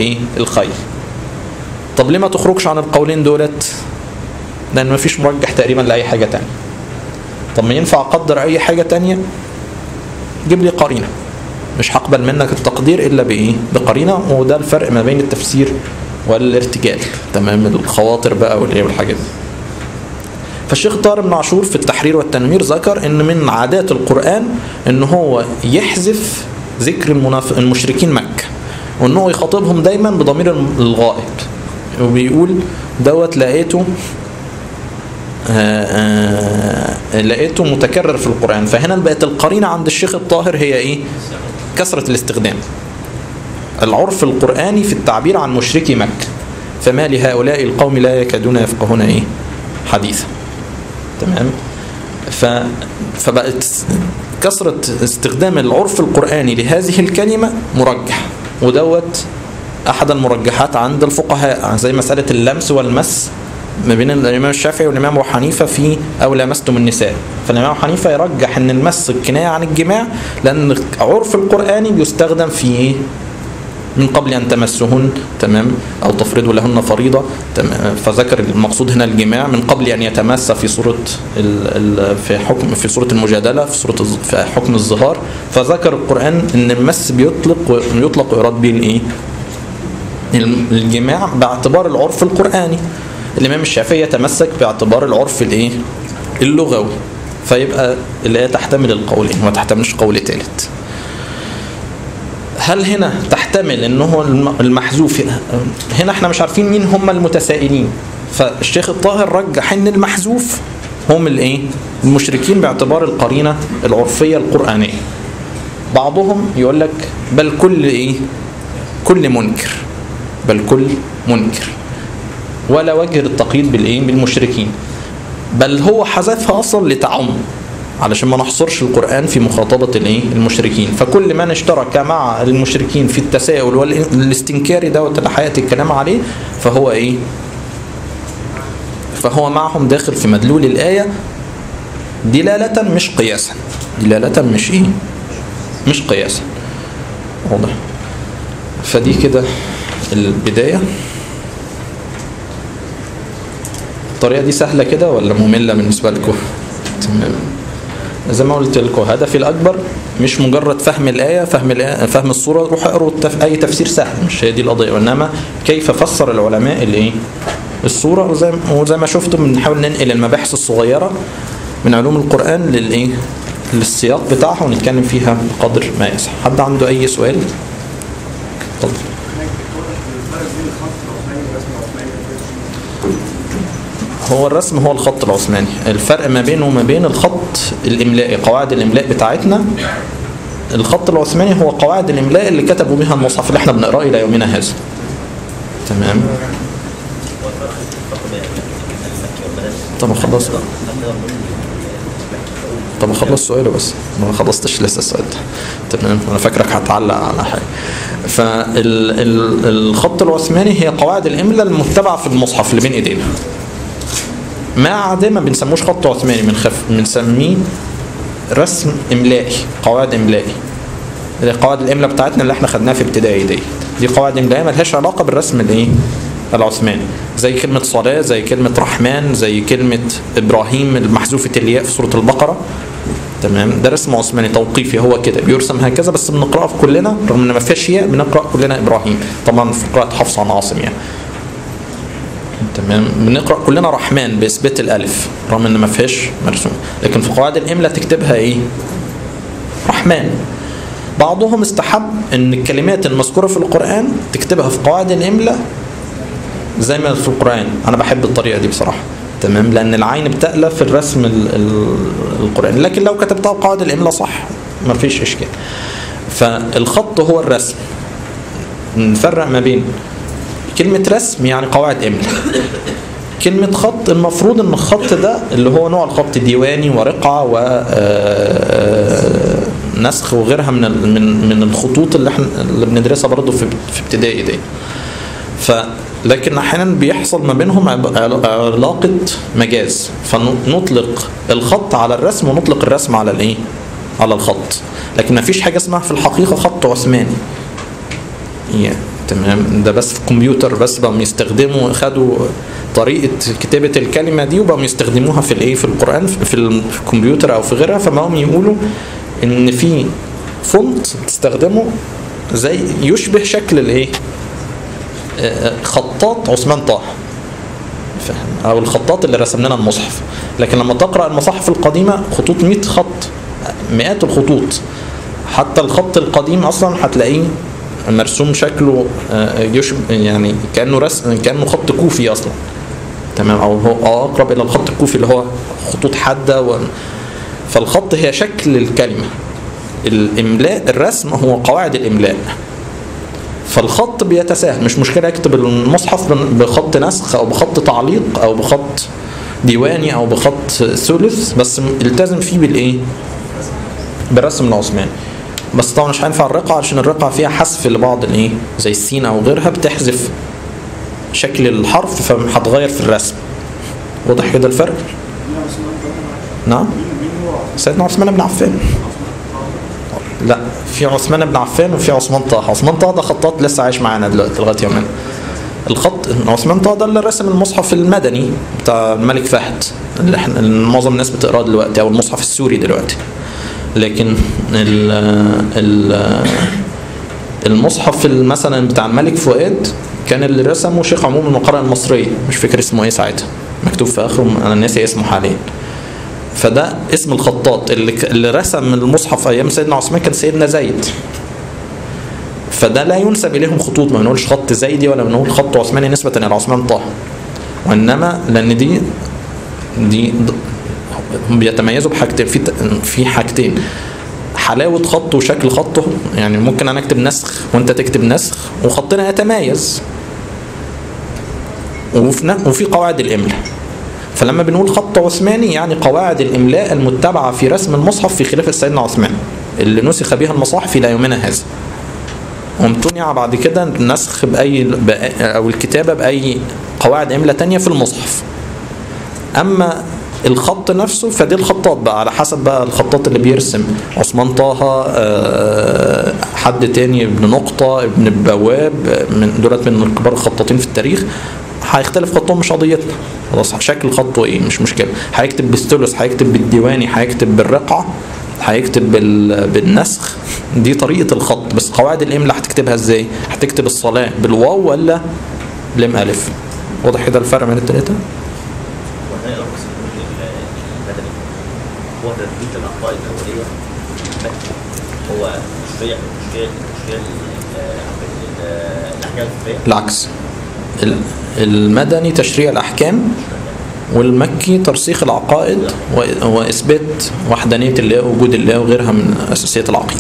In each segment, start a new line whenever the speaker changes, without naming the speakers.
الايه الخيل طب ليه ما تخرجش عن القولين دولت لان ما فيش مرجح تقريبا لاي حاجه تانية طب ما ينفع اقدر اي حاجه تانية جيب لي قرينه مش هقبل منك التقدير الا بايه بقرينه وده الفرق ما بين التفسير والارتجال تمام الخواطر بقى والايه والحاجات دي فالشيخ طارق بن عاشور في التحرير والتنوير ذكر ان من عادات القران ان هو يحذف ذكر المناف... المشركين مكه وان هو يخاطبهم دايما بضمير الغائب وبيقول دوت لقيته آآ آآ لقيته متكرر في القرآن فهنا بقت القرينة عند الشيخ الطاهر هي إيه كثرة الاستخدام العرف القرآني في التعبير عن مشركي مكة فما لهؤلاء القوم لا يكادون يفقهون إيه حديثا تمام ف... فبقت كثرة استخدام العرف القرآني لهذه الكلمة مرجح ودوت أحد المرجحات عند الفقهاء زي مسألة اللمس والمس ما بين الامام الشافعي والامام ابو حنيفه في او لامستم النساء فالامام ابو حنيفه يرجح ان المس الكنايه عن الجماع لان عرف القراني بيستخدم في من قبل ان تمسهن تمام او تفرضوا لهن فريضه تمام فذكر المقصود هنا الجماع من قبل ان يتمس في صوره ال ال في حكم في صوره المجادله في صوره في حكم الظهار فذكر القران ان المس بيطلق ويطلق ويراد به الايه الجماع باعتبار العرف القراني الامام الشافعي يتمسك باعتبار العرف الايه اللغوي فيبقى الايه تحتمل القولين وما تحتملش قول ثالث هل هنا تحتمل ان هو المحذوف هنا احنا مش عارفين مين هم المتسائلين فالشيخ الطاهر رجح ان المحذوف هم الايه المشركين باعتبار القرينه العرفيه القرانيه بعضهم يقول لك بل كل ايه كل منكر بل كل منكر ولا وجه للتقييد بالايه بالمشركين بل هو حذفها اصلا لتعم علشان ما نحصرش القران في مخاطبه الايه المشركين فكل من اشترك مع المشركين في التساؤل والاستنكار دوت اللي حياتي الكلام عليه فهو ايه فهو معهم داخل في مدلول الايه دلاله مش قياسا دلاله مش ايه مش قياسا واضح فدي كده البدايه الطريقه دي سهله كده ولا ممله بالنسبه لكم تمام زي ما قلت لكم هدفي الاكبر مش مجرد فهم الايه فهم الآية فهم الصوره روح اقروا التف... اي تفسير سهل مش هي دي القضيه وانما كيف فسر العلماء الايه الصوره وزي وزي ما شفتم بنحاول ننقل المباحث الصغيره من علوم القران للايه للسياق بتاعها ونتكلم فيها بقدر ما يسع حد عنده اي سؤال اتفضل هو الرسم هو الخط العثماني الفرق ما بينه وما بين الخط الاملائي قواعد الاملاء بتاعتنا الخط العثماني هو قواعد الاملاء اللي كتبوا بها المصحف اللي احنا بنقراه الى يومنا هذا تمام طب خلاص بقى طب اخلص سؤاله بس ما خلصتش لسه السؤال ده تمام انا فاكرك هتعلق على حاجه فالخط العثماني هي قواعد الاملاء المتبعه في المصحف اللي بين ايدينا ما عدا ما بنسموش خط عثماني بنخف بنسميه رسم املائي قواعد املائي قواعد الاملاء بتاعتنا اللي احنا خدناها في ابتدائي دي دي قواعد املائيه ملهاش علاقه بالرسم الايه العثماني زي كلمة صلاة زي كلمة رحمن زي كلمة إبراهيم المحذوفة الياء في سورة البقرة تمام ده رسم عثماني توقيفي هو كده بيرسم هكذا بس بنقرأه في كلنا رغم ان ما فيهاش ياء بنقرأ كلنا إبراهيم طبعا في قراءة حفص عن عاصم يعني تمام بنقرا كلنا رحمن باثبات الالف رغم ان ما فيهاش مرسوم لكن في قواعد الاملاء تكتبها ايه رحمن بعضهم استحب ان الكلمات المذكوره في القران تكتبها في قواعد الاملاء زي ما في القران انا بحب الطريقه دي بصراحه تمام لان العين بتألف في الرسم ال ال القراني لكن لو كتبتها بقواعد الاملاء صح ما فيش اشكال فالخط هو الرسم نفرق ما بين كلمة رسم يعني قواعد إملاء كلمة خط المفروض ان الخط ده اللي هو نوع الخط ديواني ورقعة و نسخ وغيرها من من من الخطوط اللي احنا اللي بندرسها برضه في في ابتدائي دي. ف لكن احيانا بيحصل ما بينهم علاقة مجاز فنطلق الخط على الرسم ونطلق الرسم على الايه؟ على الخط. لكن ما فيش حاجة اسمها في الحقيقة خط عثماني. يعني تمام ده بس في الكمبيوتر بس بقوا يستخدموا خدوا طريقه كتابه الكلمه دي وبقوا يستخدموها في الايه في القران في الكمبيوتر او في غيرها فبقوا يقولوا ان في فونت بتستخدمه زي يشبه شكل الايه خطاط عثمان طه فاهم او الخطاط اللي رسم لنا المصحف لكن لما تقرا المصاحف القديمه خطوط 100 خط مئات الخطوط حتى الخط القديم اصلا هتلاقيه مرسوم شكله يشبه يعني كانه رسم كانه خط كوفي اصلا تمام او هو اقرب الى الخط الكوفي اللي هو خطوط حاده و... فالخط هي شكل الكلمه الاملاء الرسم هو قواعد الاملاء فالخط بيتساهل مش مشكله اكتب المصحف بخط نسخ او بخط تعليق او بخط ديواني او بخط ثلث بس التزم فيه بالايه بالرسم العثماني بس طبعا مش هينفع الرقعه عشان الرقعه فيها حذف لبعض الايه زي السين او غيرها بتحذف شكل الحرف فهتغير في الرسم واضح كده الفرق نعم سيدنا عثمان بن عفان لا في عثمان بن عفان وفي عثمان طه عثمان طه ده خطاط لسه عايش معانا دلوقتي لغايه يومنا الخط عثمان طه ده اللي رسم المصحف المدني بتاع الملك فهد اللي احنا معظم الناس بتقراه دلوقتي او المصحف السوري دلوقتي لكن ال ال المصحف مثلا بتاع الملك فؤاد كان اللي رسمه شيخ عموم المقارنه المصريه مش فاكر اسمه ايه ساعتها مكتوب في اخره انا ناسي اسمه حاليا فده اسم الخطاط اللي اللي رسم المصحف ايام سيدنا عثمان كان سيدنا زيد فده لا ينسب اليهم خطوط ما بنقولش خط زيدي ولا بنقول خط عثماني نسبه الى عثمان طه وانما لان دي دي هم بيتميزوا بحاجتين في في حاجتين حلاوه خطه وشكل خطه يعني ممكن انا اكتب نسخ وانت تكتب نسخ وخطنا يتمايز وفي وفي قواعد الاملاء فلما بنقول خط عثماني يعني قواعد الاملاء المتبعه في رسم المصحف في خلافه سيدنا عثمان اللي نسخ بها المصاحف الى يومنا هذا وامتنع بعد كده النسخ باي او الكتابه باي قواعد املاء تانية في المصحف اما الخط نفسه فدي الخطاط بقى على حسب بقى الخطاط اللي بيرسم عثمان طه حد تاني ابن نقطة ابن البواب من دولت من كبار الخطاطين في التاريخ هيختلف خطهم مش قضيتنا خلاص شكل خطه ايه مش مشكله هيكتب بالثلث هيكتب بالديواني هيكتب بالرقعه هيكتب بال... بالنسخ دي طريقه الخط بس قواعد الاملاء هتكتبها ازاي هتكتب الصلاه بالواو ولا لام الف واضح كده الفرق بين الثلاثه
هو تثبيت الاخطاء الاوليه هو تشريع تشريع تشريع الاحكام الفقهيه
العكس المدني تشريع الأحكام والمكي ترسيخ العقائد وإثبات وحدانية الله ووجود الله وغيرها من أساسيات العقيدة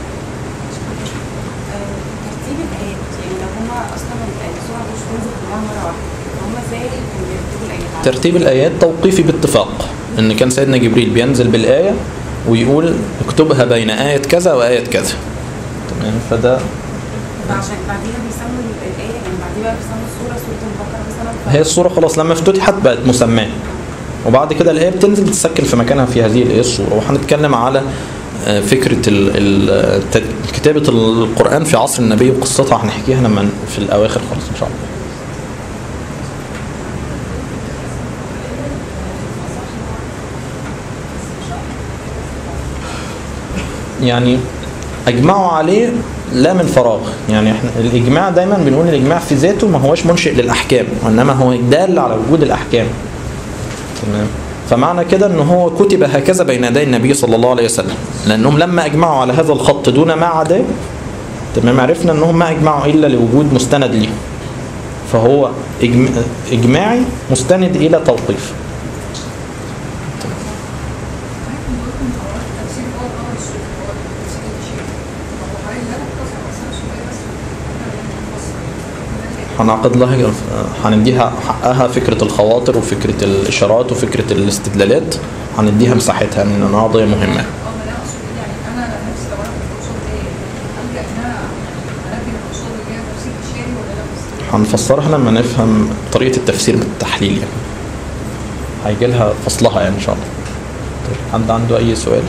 ترتيب الآيات يعني لو هما أصلا السورة مش بتنزل كلها مرة واحدة هما إزاي بيرتبوا الآيات؟
ترتيب الآيات توقيفي باتفاق إن كان سيدنا جبريل بينزل بالآية ويقول اكتبها بين آية كذا وآية كذا تمام فده
عشان بعديها بيسموا الآية يعني بعديها بيسموا السورة سورة البقرة مثلا
هي الصورة خلاص لما افتتحت بقت مسماه وبعد كده الآية بتنزل تتسكن في مكانها في هذه الآية الصورة وهنتكلم على فكرة ال ال كتابة القرآن في عصر النبي وقصتها هنحكيها لما في الأواخر خالص إن شاء الله يعني أجمعوا عليه لا من فراغ يعني احنا الاجماع دايما بنقول الاجماع في ذاته ما هوش منشئ للاحكام وانما هو دال على وجود الاحكام تمام فمعنى كده ان هو كتب هكذا بين يدي النبي صلى الله عليه وسلم لانهم لما اجمعوا على هذا الخط دون ما عداه تمام عرفنا انهم ما اجمعوا الا لوجود مستند ليه فهو اجماعي مستند الى توقيف هنعقد لها هنديها حقها فكرة الخواطر وفكرة الإشارات وفكرة الاستدلالات هنديها مساحتها لأنها قضية مهمة هنفسرها لما نفهم طريقة التفسير بالتحليل يعني هيجي لها فصلها يعني إن شاء الله طيب حد عنده أي سؤال؟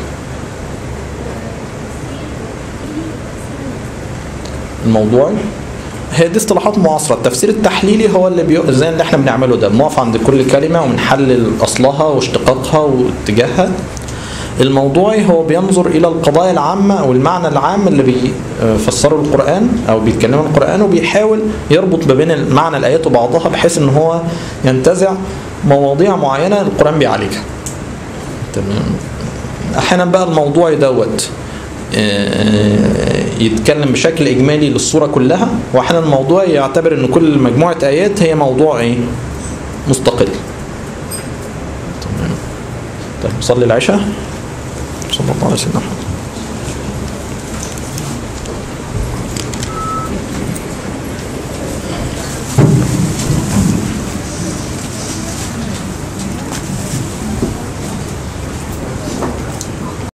الموضوع هي دي اصطلاحات معاصره التفسير التحليلي هو اللي بي... زي اللي احنا بنعمله ده بنقف عند كل كلمه وبنحلل اصلها واشتقاقها واتجاهها الموضوعي هو بينظر الى القضايا العامه او المعنى العام اللي بيفسروا القران او بيتكلموا عن القران وبيحاول يربط ما بين معنى الايات وبعضها بحيث ان هو ينتزع مواضيع معينه القران بيعالجها تمام احيانا بقى الموضوعي دوت آه، يتكلم بشكل اجمالي للصوره كلها واحيانا الموضوعي يعتبر ان كل مجموعه ايات هي موضوع ايه مستقل تمام طيب نصلي العشاء صلى الله عليه وسلم